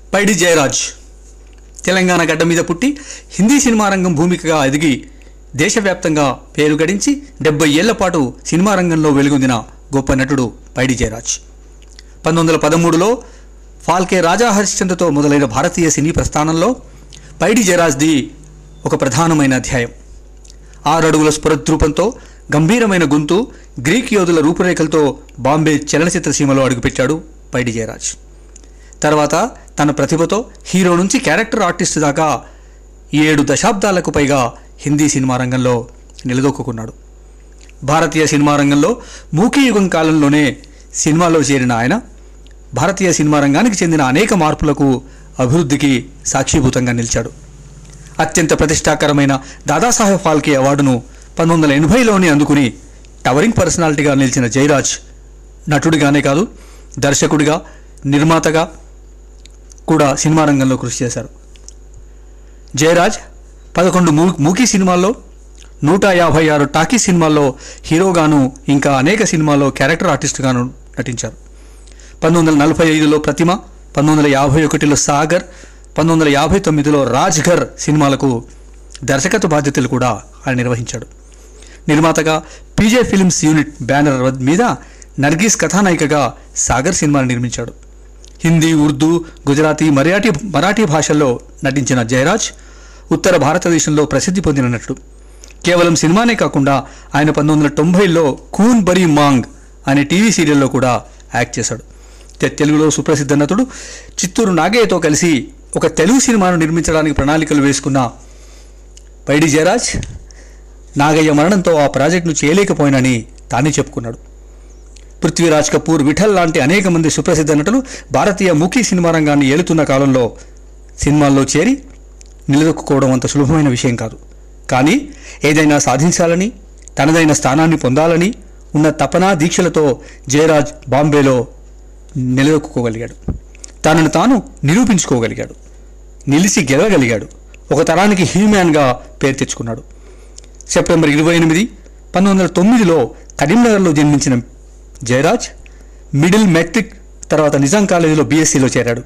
పైడి జయరాజ్ తెలంగాణ గడ్డ మీద పుట్టి హిందీ సినిమా రంగం భూమికగా ఎదిగి దేశవ్యాప్తంగా పేరు గడించి డెబ్బై ఏళ్ల పాటు సినిమా రంగంలో వెలుగొందిన గొప్ప నటుడు పైడి జయరాజ్ పంతొమ్మిది వందల పదమూడులో ఫాల్కే రాజా హరిశ్చంద్రతో మొదలైన భారతీయ సినీ ప్రస్థానంలో పైడి జయరాజ్ది ఒక ప్రధానమైన అధ్యాయం ఆరు అడుగుల స్ఫురద్రూపంతో గంభీరమైన గొంతు గ్రీక్ యోధుల రూపురేఖలతో బాంబే చలనచిత్ర సీమలో అడుగుపెట్టాడు పైడి జయరాజ్ తర్వాత తన ప్రతిభతో హీరో నుంచి క్యారెక్టర్ ఆర్టిస్ట్ దాకా ఏడు దశాబ్దాలకు పైగా హిందీ సినిమా రంగంలో నిలదొక్కున్నాడు భారతీయ సినిమా రంగంలో మూకీ యుగం కాలంలోనే సినిమాలో చేరిన ఆయన భారతీయ సినిమా రంగానికి చెందిన అనేక మార్పులకు అభివృద్ధికి సాక్షిభూతంగా నిలిచాడు అత్యంత ప్రతిష్టాకరమైన దాదాసాహెబ్ ఫాల్కే అవార్డును పంతొమ్మిది వందల ఎనభైలోనే అందుకుని టవరింగ్ పర్సనాలిటీగా నిలిచిన జయరాజ్ నటుడిగానే కాదు దర్శకుడిగా నిర్మాతగా కూడా సినిమా రంగంలో కృషి చేశారు జయరాజ్ పదకొండు మూ మూకీ సినిమాల్లో నూట యాభై ఆరు టాకీ సినిమాల్లో హీరోగాను ఇంకా అనేక సినిమాల్లో క్యారెక్టర్ ఆర్టిస్ట్గాను నటించారు పంతొమ్మిది వందల నలభై ఐదులో ప్రతిమ పంతొమ్మిది వందల యాభై ఒకటిలో సాగర్ పంతొమ్మిది వందల యాభై తొమ్మిదిలో రాజ్ఘర్ సినిమాలకు దర్శకత్వ బాధ్యతలు కూడా ఆయన నిర్వహించాడు నిర్మాతగా పీజే ఫిల్మ్స్ యూనిట్ బ్యానర్ మీద నర్గీస్ కథానాయికగా సాగర్ సినిమాను నిర్మించాడు హిందీ ఉర్దూ గుజరాతీ మరాఠీ మరాఠీ భాషల్లో నటించిన జయరాజ్ ఉత్తర భారతదేశంలో ప్రసిద్ధి పొందిన నటుడు కేవలం సినిమానే కాకుండా ఆయన పంతొమ్మిది వందల తొంభైలో కూన్ బరీ మాంగ్ అనే టీవీ సీరియల్లో కూడా యాక్ట్ చేశాడు తె- తెలుగులో సుప్రసిద్ధ నటుడు చిత్తూరు నాగయ్యతో కలిసి ఒక తెలుగు సినిమాను నిర్మించడానికి ప్రణాళికలు వేసుకున్న పైడి జయరాజ్ నాగయ్య మరణంతో ఆ ప్రాజెక్టును చేయలేకపోయినని తానే చెప్పుకున్నాడు పృథ్వీరాజ్ కపూర్ విఠల్ లాంటి అనేక మంది సుప్రసిద్ధ నటులు భారతీయ ముఖీ సినిమా రంగాన్ని ఏలుతున్న కాలంలో సినిమాల్లో చేరి నిలదొక్కుకోవడం అంత సులభమైన విషయం కాదు కానీ ఏదైనా సాధించాలని తనదైన స్థానాన్ని పొందాలని ఉన్న తపనా దీక్షలతో జయరాజ్ బాంబేలో నిలదొక్కుకోగలిగాడు తనను తాను నిరూపించుకోగలిగాడు నిలిచి గెలవగలిగాడు ఒక తరానికి హ్యూమ్యాన్గా పేరు తెచ్చుకున్నాడు సెప్టెంబర్ ఇరవై ఎనిమిది పంతొమ్మిది వందల తొమ్మిదిలో కరీంనగర్లో జన్మించిన జయరాజ్ మిడిల్ మెట్రిక్ తర్వాత నిజాం కాలేజీలో బీఎస్సీలో చేరాడు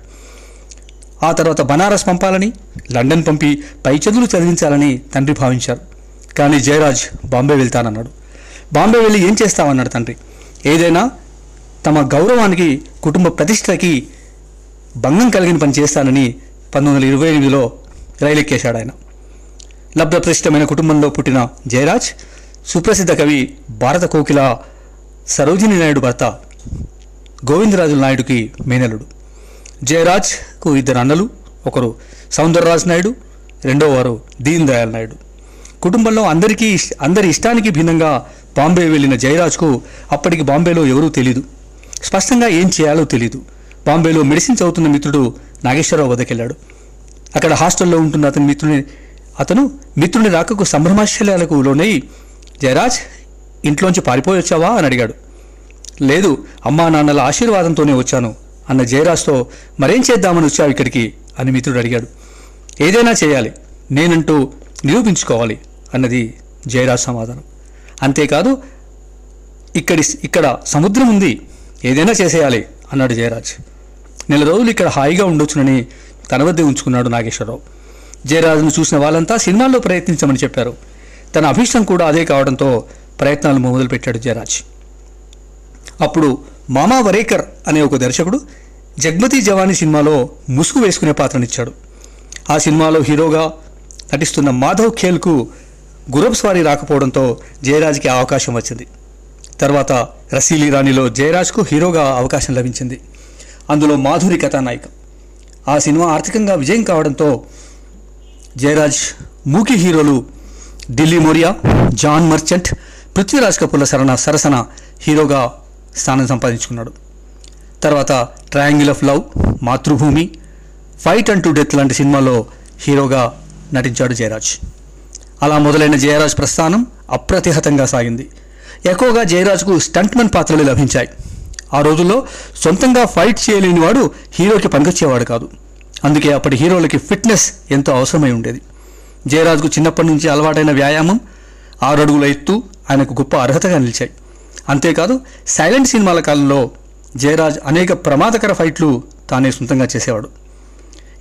ఆ తర్వాత బనారస్ పంపాలని లండన్ పంపి పై చదువులు చదివించాలని తండ్రి భావించారు కానీ జయరాజ్ బాంబే వెళ్తానన్నాడు బాంబే వెళ్ళి ఏం చేస్తామన్నాడు తండ్రి ఏదైనా తమ గౌరవానికి కుటుంబ ప్రతిష్టకి భంగం కలిగిన పని చేస్తానని పంతొమ్మిది వందల ఇరవై ఎనిమిదిలో రైలెక్కేశాడు ఆయన లబ్ధప్రతిష్టమైన కుటుంబంలో పుట్టిన జయరాజ్ సుప్రసిద్ధ కవి భారత కోకిల సరోజిని నాయుడు భర్త గోవిందరాజుల నాయుడుకి మేనలుడు జయరాజ్కు ఇద్దరు అన్నలు ఒకరు సౌందరరాజ్ నాయుడు రెండో వారు దీన్ దయాల్ నాయుడు కుటుంబంలో అందరికీ ఇష్- అందరి ఇష్టానికి భిన్నంగా బాంబే వెళ్ళిన జయరాజ్కు అప్పటికి బాంబేలో ఎవరూ తెలీదు స్పష్టంగా ఏం చేయాలో తెలీదు బాంబేలో మెడిసిన్ చదువుతున్న మిత్రుడు నాగేశ్వరరావు వద్దకెళ్ళాడు అక్కడ హాస్టల్లో ఉంటున్న అతని మిత్రుని అతను మిత్రుని రాకకు సంభ్రమాశ్చర్యాలకు లోనై జయరాజ్ ఇంట్లోంచి పారిపోయి వచ్చావా అని అడిగాడు లేదు అమ్మా నాన్నల ఆశీర్వాదంతోనే వచ్చాను అన్న జయరాజ్తో మరేం చేద్దామని వచ్చావు ఇక్కడికి అని మిత్రుడు అడిగాడు ఏదైనా చేయాలి నేనంటూ నిరూపించుకోవాలి అన్నది జయరాజ్ సమాధానం అంతేకాదు ఇక్కడి ఇక్కడ సముద్రం ఉంది ఏదైనా చేసేయాలి అన్నాడు జయరాజ్ నెల రోజులు ఇక్కడ హాయిగా ఉండొచ్చునని తన వద్దే ఉంచుకున్నాడు నాగేశ్వరరావు జయరాజును చూసిన వాళ్ళంతా సినిమాల్లో ప్రయత్నించమని చెప్పారు తన అభీష్టం కూడా అదే కావడంతో ప్రయత్నాలు మొదలుపెట్టాడు జయరాజ్ అప్పుడు మామా వరేకర్ అనే ఒక దర్శకుడు జగ్మతి జవానీ సినిమాలో ముసుగు వేసుకునే పాత్రనిచ్చాడు ఆ సినిమాలో హీరోగా నటిస్తున్న మాధవ్ ఖేల్కు గురబ్ స్వారీ రాకపోవడంతో జయరాజ్కి ఆ అవకాశం వచ్చింది తర్వాత రసీలి రాణిలో జయరాజ్కు హీరోగా అవకాశం లభించింది అందులో మాధురి కథానాయిక ఆ సినిమా ఆర్థికంగా విజయం కావడంతో జయరాజ్ మూకీ హీరోలు ఢిల్లీ మోరియా జాన్ మర్చెంట్ పృథ్వీరాజ్ కపూర్ల సరణ సరసన హీరోగా స్థానం సంపాదించుకున్నాడు తర్వాత triangle of love Matrubhumi fight and to death లాంటి సినిమాల్లో హీరోగా నటించాడు జయరాజ్ అలా మొదలైన జయరాజ్ ప్రస్థానం అప్రతిహతంగా సాగింది ఎక్కువగా జయరాజ్కు స్టంట్మన్ పాత్రలు లభించాయి ఆ రోజుల్లో సొంతంగా ఫైట్ చేయలేని వాడు హీరోకి పనికొచ్చేవాడు కాదు అందుకే అప్పటి హీరోలకి ఫిట్నెస్ ఎంతో అవసరమై ఉండేది జయరాజ్కు చిన్నప్పటి నుంచి అలవాటైన వ్యాయామం ఆరు అడుగుల ఎత్తు ఆయనకు గొప్ప అర్హతగా నిలిచాయి అంతేకాదు సైలెంట్ సినిమాల కాలంలో జయరాజ్ అనేక ప్రమాదకర ఫైట్లు తానే సొంతంగా చేసేవాడు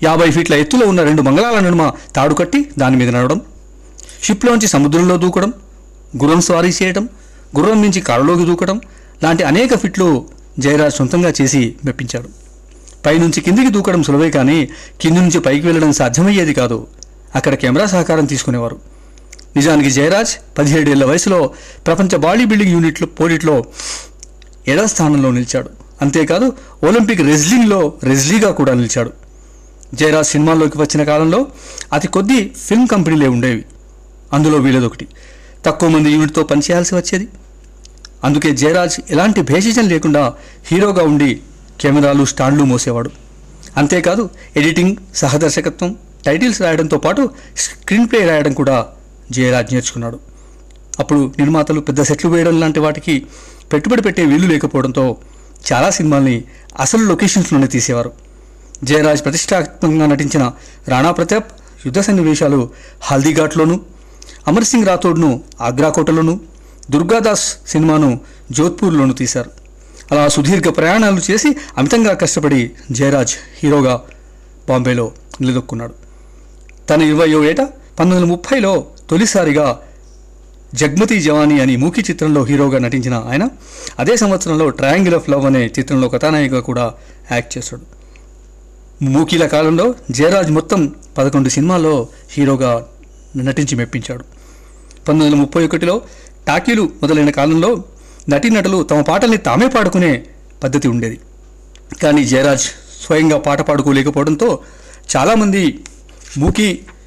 యాభై ఫీట్ల ఎత్తులో ఉన్న రెండు మంగళాల నడుమ తాడు కట్టి దాని మీద నడవడం షిప్లోంచి సముద్రంలో దూకడం గుర్రం స్వారీ చేయడం గుర్రం నుంచి కారులోకి దూకడం లాంటి అనేక ఫిట్లు జయరాజ్ సొంతంగా చేసి మెప్పించాడు పైనుంచి కిందికి దూకడం సులభే కానీ కింది నుంచి పైకి వెళ్ళడం సాధ్యమయ్యేది కాదు అక్కడ కెమెరా సహకారం తీసుకునేవారు నిజానికి జయరాజ్ పదిహేడేళ్ల వయసులో ప్రపంచ బాడీ బిల్డింగ్ యూనిట్లో పోటీలో ఏడవ స్థానంలో నిలిచాడు అంతేకాదు ఒలింపిక్ రెజ్లింగ్లో రెజ్లీగా కూడా నిలిచాడు జయరాజ్ సినిమాల్లోకి వచ్చిన కాలంలో అతి కొద్ది ఫిల్మ్ కంపెనీలే ఉండేవి అందులో వీళ్ళదొకటి తక్కువ మంది యూనిట్తో పనిచేయాల్సి వచ్చేది అందుకే జయరాజ్ ఎలాంటి భేషజం లేకుండా హీరోగా ఉండి కెమెరాలు స్టాండ్లు మోసేవాడు అంతేకాదు ఎడిటింగ్ సహదర్శకత్వం టైటిల్స్ రాయడంతో పాటు స్క్రీన్ ప్లే రాయడం కూడా జయరాజ్ నేర్చుకున్నాడు అప్పుడు నిర్మాతలు పెద్ద సెట్లు వేయడం లాంటి వాటికి పెట్టుబడి పెట్టే వీలు లేకపోవడంతో చాలా సినిమాల్ని అసలు లొకేషన్స్లోనే తీసేవారు జయరాజ్ ప్రతిష్టాత్మకంగా నటించిన రాణా ప్రతాప్ యుద్ధ సన్నివేశాలు హల్దీఘాట్లోను అమర్ సింగ్ రాథోడ్ను ఆగ్రా కోటలోను దుర్గాదాస్ సినిమాను జోధ్పూర్లోను తీశారు అలా సుదీర్ఘ ప్రయాణాలు చేసి అమితంగా కష్టపడి జయరాజ్ హీరోగా బాంబేలో నిలదొక్కున్నాడు తన ఇరవయో ఏట పంతొమ్మిది వందల ముప్పైలో తొలిసారిగా జగ్మతి జవానీ అని మూకీ చిత్రంలో హీరోగా నటించిన ఆయన అదే సంవత్సరంలో ట్రయాంగిల్ ఆఫ్ లవ్ అనే చిత్రంలో కథానాయికగా కూడా యాక్ట్ చేశాడు మూకీల కాలంలో జయరాజ్ మొత్తం పదకొండు సినిమాల్లో హీరోగా నటించి మెప్పించాడు పంతొమ్మిది వందల ముప్పై ఒకటిలో టాకీలు మొదలైన కాలంలో నటీనటులు తమ పాటల్ని తామే పాడుకునే పద్ధతి ఉండేది కానీ జయరాజ్ స్వయంగా పాట పాడుకోలేకపోవడంతో చాలామంది మూకీ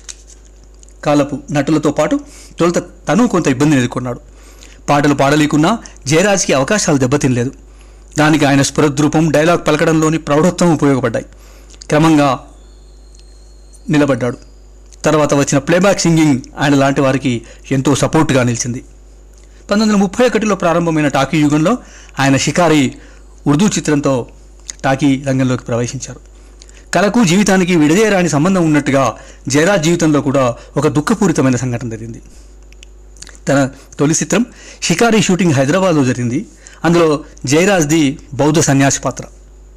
కాలపు నటులతో పాటు తొలుత తను కొంత ఇబ్బందిని ఎదుర్కొన్నాడు పాటలు పాడలేకున్నా జయరాజ్కి అవకాశాలు దెబ్బతినలేదు దానికి ఆయన స్ఫురద్రూపం డైలాగ్ పలకడంలోని ప్రౌఢత్వం ఉపయోగపడ్డాయి క్రమంగా నిలబడ్డాడు తర్వాత వచ్చిన ప్లేబ్యాక్ సింగింగ్ ఆయన లాంటి వారికి ఎంతో సపోర్ట్గా నిలిచింది పంతొమ్మిది వందల ముప్పై ఒకటిలో ప్రారంభమైన టాకీ యుగంలో ఆయన షికారి ఉర్దూ చిత్రంతో టాకీ రంగంలోకి ప్రవేశించారు కళకు జీవితానికి విడదీయరాని సంబంధం ఉన్నట్టుగా జయరాజ్ జీవితంలో కూడా ఒక దుఃఖపూరితమైన సంఘటన జరిగింది తన తొలి చిత్రం షికారి షూటింగ్ హైదరాబాద్లో జరిగింది అందులో జయరాజ్ది బౌద్ధ సన్యాసి పాత్ర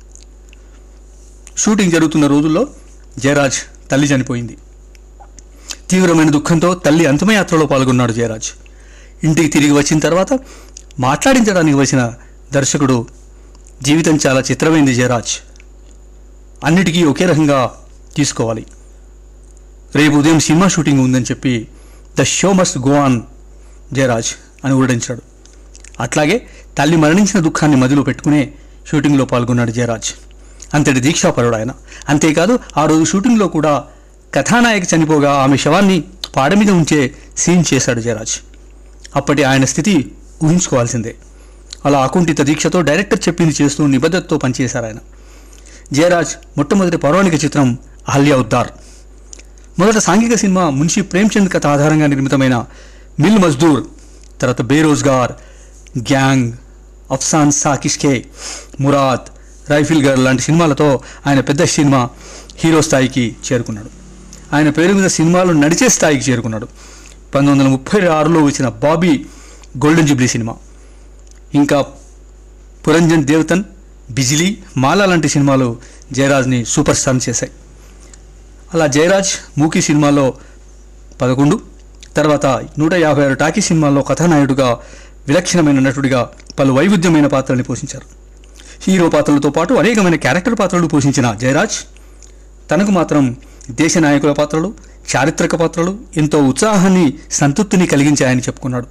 షూటింగ్ జరుగుతున్న రోజుల్లో జయరాజ్ తల్లి చనిపోయింది తీవ్రమైన దుఃఖంతో తల్లి అంతిమయాత్రలో పాల్గొన్నాడు జయరాజ్ ఇంటికి తిరిగి వచ్చిన తర్వాత మాట్లాడించడానికి వచ్చిన దర్శకుడు జీవితం చాలా చిత్రమైంది జయరాజ్ అన్నిటికీ ఒకే రకంగా తీసుకోవాలి రేపు ఉదయం సినిమా షూటింగ్ ఉందని చెప్పి the show must go on Jayaraj అని ఊరడించాడు అట్లాగే తల్లి మరణించిన దుఃఖాన్ని మదిలో పెట్టుకునే షూటింగ్లో పాల్గొన్నాడు జయరాజ్ అంతటి దీక్షాపరుడు ఆయన అంతేకాదు ఆ రోజు షూటింగ్లో కూడా కథానాయక చనిపోగా ఆమె శవాన్ని పాడ మీద ఉంచే సీన్ చేశాడు జయరాజ్ అప్పటి ఆయన స్థితి ఊహించుకోవాల్సిందే అలా అకుంఠిత దీక్షతో డైరెక్టర్ చెప్పింది చేస్తూ నిబద్ధతతో పనిచేశారు ఆయన జయరాజ్ మొట్టమొదటి పౌరాణిక చిత్రం అహల్యా ఉద్దార్ మొదట సాంఘిక సినిమా మున్షి ప్రేమ్చంద్ కథ ఆధారంగా నిర్మితమైన మిల్ మజ్దూర్ తర్వాత బేరోజ్గార్ గ్యాంగ్ అఫ్సాన్ సాకిష్కే మురాద్ రైఫిల్ గర్ లాంటి సినిమాలతో ఆయన పెద్ద సినిమా హీరో స్థాయికి చేరుకున్నాడు ఆయన పేరు మీద సినిమాలు నడిచే స్థాయికి చేరుకున్నాడు పంతొమ్మిది వందల ముప్పై ఆరులో వచ్చిన బాబీ గోల్డెన్ జూబ్లీ సినిమా ఇంకా పురంజన్ దేవతన్ బిజిలీ మాలా లాంటి సినిమాలు జయరాజ్ని సూపర్ స్టార్ చేశాయి అలా జయరాజ్ మూకీ సినిమాలో పదకొండు తర్వాత నూట యాభై ఆరు టాకీ సినిమాల్లో కథానాయుడుగా విలక్షణమైన నటుడిగా పలు వైవిధ్యమైన పాత్రల్ని పోషించారు హీరో పాత్రలతో పాటు అనేకమైన క్యారెక్టర్ పాత్రలు పోషించిన జయరాజ్ తనకు మాత్రం దేశ నాయకుల పాత్రలు చారిత్రక పాత్రలు ఎంతో ఉత్సాహాన్ని సంతృప్తిని కలిగించాయని చెప్పుకున్నాడు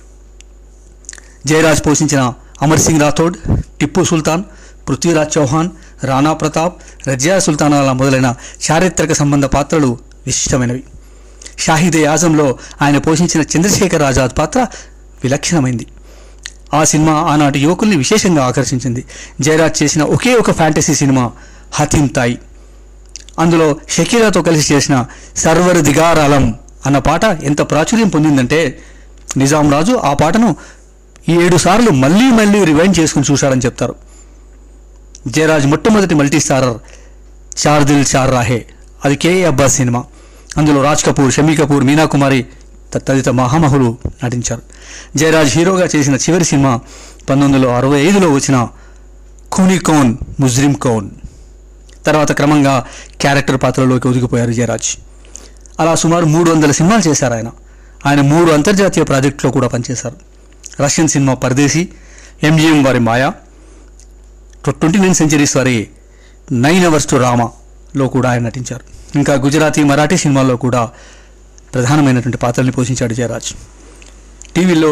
జయరాజ్ పోషించిన అమర్ సింగ్ రాథోడ్ టిప్పు సుల్తాన్ పృథ్వీరాజ్ చౌహాన్ రాణా ప్రతాప్ రజియా సుల్తానాల మొదలైన చారిత్రక సంబంధ పాత్రలు విశిష్టమైనవి షాహిద్ యాజంలో ఆయన పోషించిన చంద్రశేఖర్ ఆజాద్ పాత్ర విలక్షణమైంది ఆ సినిమా ఆనాటి యువకుల్ని విశేషంగా ఆకర్షించింది జయరాజ్ చేసిన ఒకే ఒక ఫ్యాంటసీ సినిమా హతీం తాయి అందులో షకీరాతో కలిసి చేసిన సర్వర్ దిగారాలం అన్న పాట ఎంత ప్రాచుర్యం పొందిందంటే నిజాం రాజు ఆ పాటను ఏడు సార్లు మళ్ళీ మళ్ళీ రివైండ్ చేసుకుని చూశాడని చెప్తారు జయరాజ్ మొట్టమొదటి మల్టీ స్టారర్ చార్ దిల్ చార్ రాహే అది కేఏ అబ్బాస్ సినిమా అందులో రాజ్ కపూర్ షమీ కపూర్ మీనా కుమారి త- తదితర మహామహులు నటించారు జయరాజ్ హీరోగా చేసిన చివరి సినిమా పంతొమ్మిది వందల అరవై ఐదులో వచ్చిన ఖూనీ కౌన్ ముజ్రిమ్ కౌన్ తర్వాత క్రమంగా క్యారెక్టర్ పాత్రలోకి ఒదిగిపోయారు జయరాజ్ అలా సుమారు మూడు వందల సినిమాలు చేశారు ఆయన ఆయన మూడు అంతర్జాతీయ ప్రాజెక్టులో కూడా పనిచేశారు రష్యన్ సినిమా పరదేశీ ఎంజిఎం వారి మాయా ట్వంటీ నైన్ సెంచరీస్ వారి నైన్ అవర్స్ టు రామాలో కూడా ఆయన నటించారు ఇంకా గుజరాతీ మరాఠీ సినిమాల్లో కూడా ప్రధానమైనటువంటి పాత్రల్ని పోషించాడు జయరాజ్ టీవీలో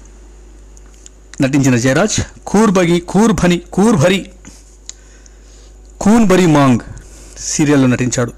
నటించిన జయరాజ్ కూర్బగి కూర్భని కూర్భరి కూన్బరి మాంగ్ సీరియల్లో నటించాడు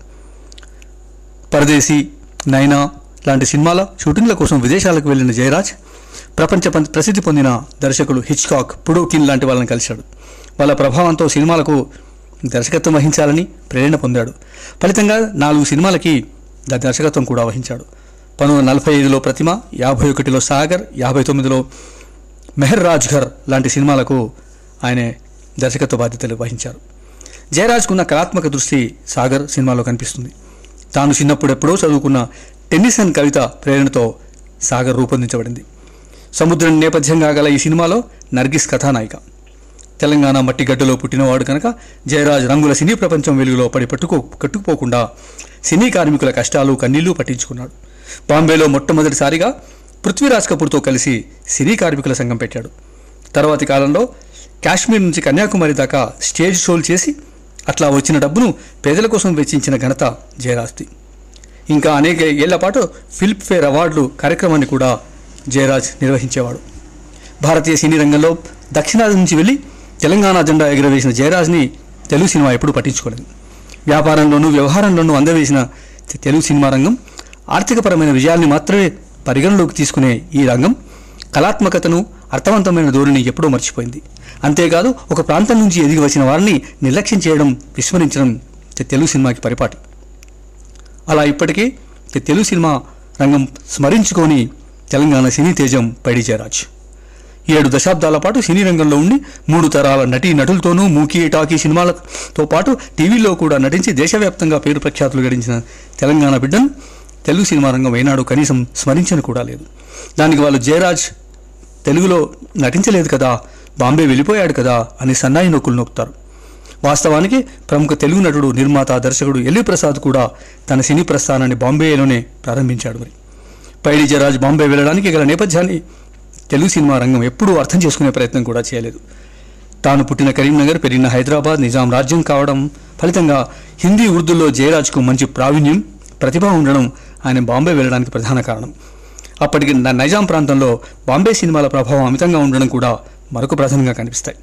పరదేశీ నైనా లాంటి సినిమాల షూటింగ్ల కోసం విదేశాలకు వెళ్ళిన జయరాజ్ ప్రపంచ పం- ప్రసిద్ధి పొందిన దర్శకులు హిచ్కాక్ పుడోకిన్ లాంటి వాళ్ళని కలిశాడు వాళ్ళ ప్రభావంతో సినిమాలకు దర్శకత్వం వహించాలని ప్రేరణ పొందాడు ఫలితంగా నాలుగు సినిమాలకి ద- దర్శకత్వం కూడా వహించాడు పంతొమ్మిది వందల నలభై ఐదులో ప్రతిమ యాభై ఒకటిలో సాగర్ యాభై తొమ్మిదిలో మెహర్ రాజ్ఘర్ లాంటి సినిమాలకు ఆయన దర్శకత్వ బాధ్యతలు వహించారు జయరాజ్కున్న కళాత్మక దృష్టి సాగర్ సినిమాలో కనిపిస్తుంది తాను చిన్నప్పుడెప్పుడో చదువుకున్న టెన్నిసన్ కవిత ప్రేరణతో సాగర్ రూపొందించబడింది సముద్రం నేపథ్యంగా గల ఈ సినిమాలో నర్గిస్ కథానాయిక తెలంగాణ మట్టిగడ్డలో పుట్టినవాడు కనుక జయరాజ్ రంగుల సినీ ప్రపంచం వెలుగులో పడి పట్టుకో కట్టుకుపోకుండా సినీ కార్మికుల కష్టాలు కన్నీళ్లు పట్టించుకున్నాడు బాంబేలో మొట్టమొదటిసారిగా పృథ్వీరాజ్ కపూర్తో కలిసి సినీ కార్మికుల సంఘం పెట్టాడు తర్వాతి కాలంలో కాశ్మీర్ నుంచి కన్యాకుమారి దాకా స్టేజ్ షోలు చేసి అట్లా వచ్చిన డబ్బును పేదల కోసం వెచ్చించిన ఘనత జయరాజ్ది ఇంకా అనేక ఏళ్ల పాటు ఫిల్మ్ఫేర్ అవార్డులు కార్యక్రమాన్ని కూడా జయరాజ్ నిర్వహించేవాడు భారతీయ సినీ రంగంలో దక్షిణాది నుంచి వెళ్ళి తెలంగాణ జెండా ఎగురవేసిన జయరాజ్ని తెలుగు సినిమా ఎప్పుడూ పట్టించుకోలేదు వ్యాపారంలోనూ వ్యవహారంలోనూ అందవేసిన తె- తెలుగు సినిమా రంగం ఆర్థికపరమైన విజయాల్ని మాత్రమే పరిగణలోకి తీసుకునే ఈ రంగం కళాత్మకతను అర్థవంతమైన ధోరణిని ఎప్పుడూ మర్చిపోయింది అంతేకాదు ఒక ప్రాంతం నుంచి ఎదిగి వచ్చిన వారిని నిర్లక్ష్యం చేయడం విస్మరించడం తె- తెలుగు సినిమాకి పరిపాటి అలా ఇప్పటికీ తె- తెలుగు సినిమా రంగం స్మరించుకొని తెలంగాణ సినీ తేజం పైడి జయరాజ్ ఏడు దశాబ్దాల పాటు సినీ రంగంలో ఉండి మూడు తరాల నటీ నటులతోనూ మూకీ టాకీ సినిమాలతో పాటు టీవీలో కూడా నటించి దేశవ్యాప్తంగా పేరు ప్రఖ్యాతులు గడించిన తెలంగాణ బిడ్డను తెలుగు సినిమా రంగం ఏనాడు కనీసం స్మరించని కూడా లేదు దానికి వాళ్ళు జయరాజ్ తెలుగులో నటించలేదు కదా బాంబే వెళ్ళిపోయాడు కదా అని సన్నాయి నొక్కులు నొక్కుతారు వాస్తవానికి ప్రముఖ తెలుగు నటుడు నిర్మాత దర్శకుడు ఎల్వి ప్రసాద్ కూడా తన సినీ ప్రస్థానాన్ని బాంబేలోనే ప్రారంభించాడు మరి పైడి జయరాజ్ బాంబే వెళ్ళడానికి గల నేపథ్యాన్ని తెలుగు సినిమా రంగం ఎప్పుడూ అర్థం చేసుకునే ప్రయత్నం కూడా చేయలేదు తాను పుట్టిన కరీంనగర్ పెరిగిన హైదరాబాద్ నిజాం రాజ్యం కావడం ఫలితంగా హిందీ ఉర్దూలో జయరాజ్కు మంచి ప్రావీణ్యం ప్రతిభ ఉండడం ఆయన బాంబే వెళ్ళడానికి ప్రధాన కారణం అప్పటికి న- నైజాం ప్రాంతంలో బాంబే సినిమాల ప్రభావం అమితంగా ఉండడం కూడా మరొక ప్రధానంగా కనిపిస్తాయి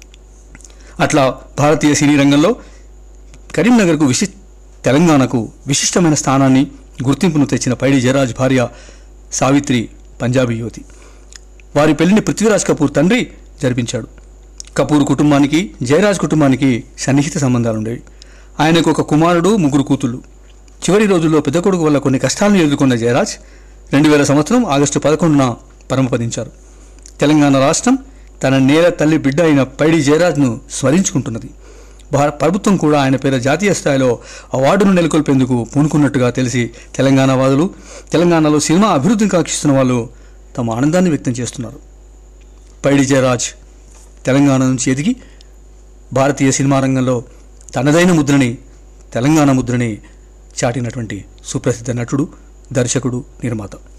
అట్లా భారతీయ సినీ రంగంలో కరీంనగర్కు విశి తెలంగాణకు విశిష్టమైన స్థానాన్ని గుర్తింపును తెచ్చిన పైడి జయరాజ్ భార్య సావిత్రి పంజాబీ యువతి వారి పెళ్లిని పృథ్వీరాజ్ కపూర్ తండ్రి జరిపించాడు కపూర్ కుటుంబానికి జయరాజ్ కుటుంబానికి సన్నిహిత సంబంధాలుండేవి ఆయనకు ఒక కుమారుడు ముగ్గురు కూతుళ్ళు చివరి రోజుల్లో పెద్ద కొడుకు వల్ల కొన్ని కష్టాలను ఎదుర్కొన్న జయరాజ్ రెండు వేల సంవత్సరం ఆగస్టు పదకొండున పరమపదించారు తెలంగాణ రాష్ట్రం తన నేల తల్లి బిడ్డ అయిన పైడి జయరాజ్ను స్మరించుకుంటున్నది భారత ప్రభుత్వం కూడా ఆయన పేర జాతీయ స్థాయిలో అవార్డును నెలకొల్పేందుకు పూనుకున్నట్టుగా తెలిసి తెలంగాణ వాదులు తెలంగాణలో సినిమా అభివృద్ధిని కాక్షిస్తున్న వాళ్ళు తమ ఆనందాన్ని వ్యక్తం చేస్తున్నారు పైడి జయరాజ్ తెలంగాణ నుంచి ఎదిగి భారతీయ సినిమా రంగంలో తనదైన ముద్రని తెలంగాణ ముద్రని చాటినటువంటి సుప్రసిద్ధ నటుడు దర్శకుడు నిర్మాత